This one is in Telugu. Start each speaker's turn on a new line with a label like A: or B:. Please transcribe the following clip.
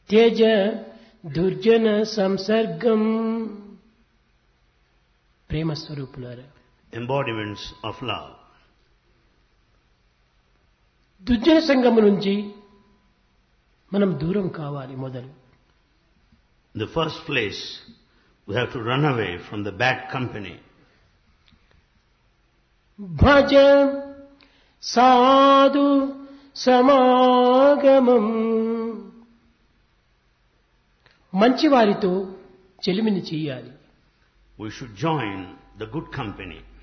A: త్యజ దుర్జన సంసర్గం ప్రేమ స్వరూపులారా
B: embodiments of love.
A: దుర్జన సంఘము నుంచి మనం దూరం కావాలి మొదలు
B: In the first place, we have to run away from the bad company.
A: భజ సాధు సమాగమం మంచివారితో చెలిమిని చేయాలి
B: We should join the good company.